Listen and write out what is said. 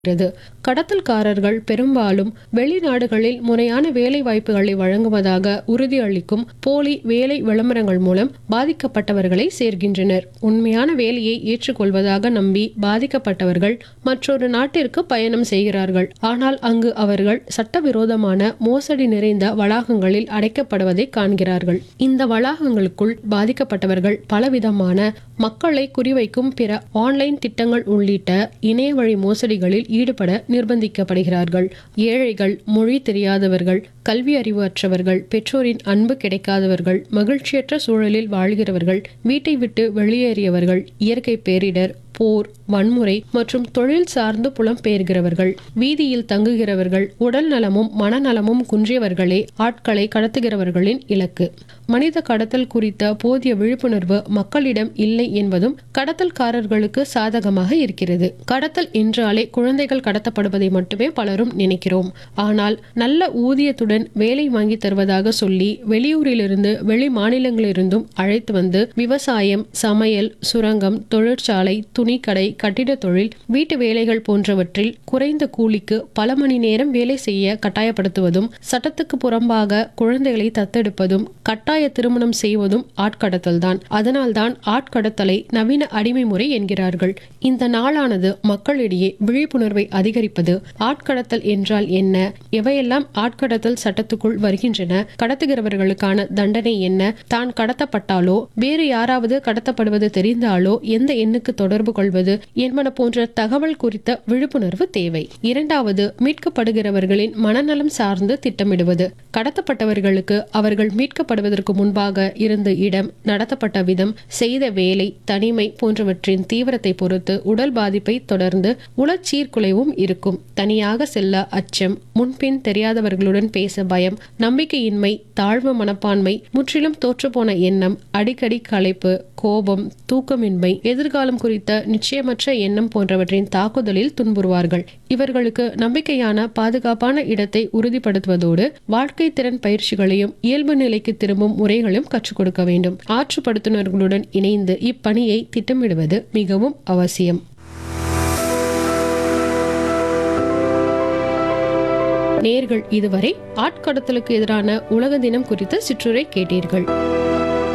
இருக்கிறது கடத்தல்காரர்கள் பெரும்பாலும் வெளிநாடுகளில் முறையான வேலை வாய்ப்புகளை வழங்குவதாக உறுதியளிக்கும் போலி வேலை விளம்பரங்கள் மூலம் பாதிக்கப்பட்டவர்களை சேர்க்கின்றனர் உண்மையான வேலையை ஏற்றுக்கொள்வதாக நம்பி பாதிக்கப்பட்டவர்கள் மற்றொரு நாட்டிற்கு பயணம் செய்கிறார்கள் ஆனால் அங்கு அவர்கள் சட்டவிரோதமான மோசடி நிறைந்த வளாகங்களில் அடைக்கப்படுவதை காண்கிறார்கள் இந்த வளாகங்களுக்குள் பாதிக்கப்பட்டவர்கள் பலவிதமான மக்களை குறிவைக்கும் பிற ஆன்லைன் திட்டங்கள் உள்ளிட்ட இணைய வழி மோசடிகளில் ஈடுபட நிர்பந்திக்கப்படுகிறார்கள் ஏழைகள் மொழி தெரியாதவர்கள் கல்வி அறிவு அற்றவர்கள் பெற்றோரின் அன்பு கிடைக்காதவர்கள் மகிழ்ச்சியற்ற சூழலில் வாழ்கிறவர்கள் வீட்டை விட்டு வெளியேறியவர்கள் இயற்கை பேரிடர் போர் வன்முறை மற்றும் தொழில் சார்ந்து புலம்பெயர்கிறவர்கள் வீதியில் தங்குகிறவர்கள் உடல் நலமும் மனநலமும் குன்றியவர்களே ஆட்களை கடத்துகிறவர்களின் இலக்கு மனித கடத்தல் குறித்த போதிய விழிப்புணர்வு மக்களிடம் இல்லை என்பதும் கடத்தல்காரர்களுக்கு சாதகமாக இருக்கிறது கடத்தல் என்றாலே குழந்தைகள் கடத்தப்படுவதை மட்டுமே பலரும் நினைக்கிறோம் ஆனால் நல்ல ஊதியத்துடன் வேலை வாங்கி தருவதாக சொல்லி வெளியூரிலிருந்து வெளி மாநிலங்களிலிருந்தும் அழைத்து வந்து விவசாயம் சமையல் சுரங்கம் தொழிற்சாலை துணிக்கடை கட்டிடத் தொழில் வீட்டு வேலைகள் போன்றவற்றில் குறைந்த கூலிக்கு பல மணி நேரம் வேலை செய்ய கட்டாயப்படுத்துவதும் சட்டத்துக்கு புறம்பாக குழந்தைகளை தத்தெடுப்பதும் கட்டாய திருமணம் செய்வதும் ஆட்கடத்தல்தான் அதனால்தான் ஆட்கடத்தலை நவீன அடிமை முறை என்கிறார்கள் இந்த நாளானது மக்களிடையே விழிப்புணர்வை அதிகரிப்பது ஆட்கடத்தல் என்றால் என்ன எவையெல்லாம் ஆட்கடத்தல் சட்டத்துக்குள் வருகின்றன கடத்துகிறவர்களுக்கான தண்டனை என்ன தான் கடத்தப்பட்டாலோ வேறு யாராவது கடத்தப்படுவது தெரிந்தாலோ எந்த எண்ணுக்கு தொடர்பு கொள்வது என்பன போன்ற தகவல் குறித்த விழிப்புணர்வு தேவை இரண்டாவது மீட்கப்படுகிறவர்களின் மனநலம் சார்ந்து திட்டமிடுவது கடத்தப்பட்டவர்களுக்கு அவர்கள் மீட்கப்படுவதற்கு முன்பாக இருந்த இடம் நடத்தப்பட்ட விதம் செய்த வேலை தனிமை போன்றவற்றின் தீவிரத்தை பொறுத்து உடல் பாதிப்பை தொடர்ந்து உளச்சீர்குலைவும் இருக்கும் தனியாக செல்ல அச்சம் முன்பின் தெரியாதவர்களுடன் பேச பயம் நம்பிக்கையின்மை தாழ்வு மனப்பான்மை முற்றிலும் தோற்றுப்போன எண்ணம் அடிக்கடி களைப்பு கோபம் தூக்கமின்மை எதிர்காலம் குறித்த நிச்சயமற்ற எண்ணம் போன்றவற்றின் தாக்குதலில் துன்புறுவார்கள் இவர்களுக்கு நம்பிக்கையான பாதுகாப்பான இடத்தை உறுதிப்படுத்துவதோடு வாழ்க்கை திறன் பயிற்சிகளையும் இயல்பு நிலைக்கு திரும்பும் முறைகளும் கற்றுக் கொடுக்க வேண்டும் ஆற்றுப்படுத்துனர்களுடன் இணைந்து இப்பணியை திட்டமிடுவது மிகவும் அவசியம் நேர்கள் இதுவரை ஆட்கடத்தலுக்கு எதிரான உலக தினம் குறித்த சிற்றுரை கேட்டீர்கள்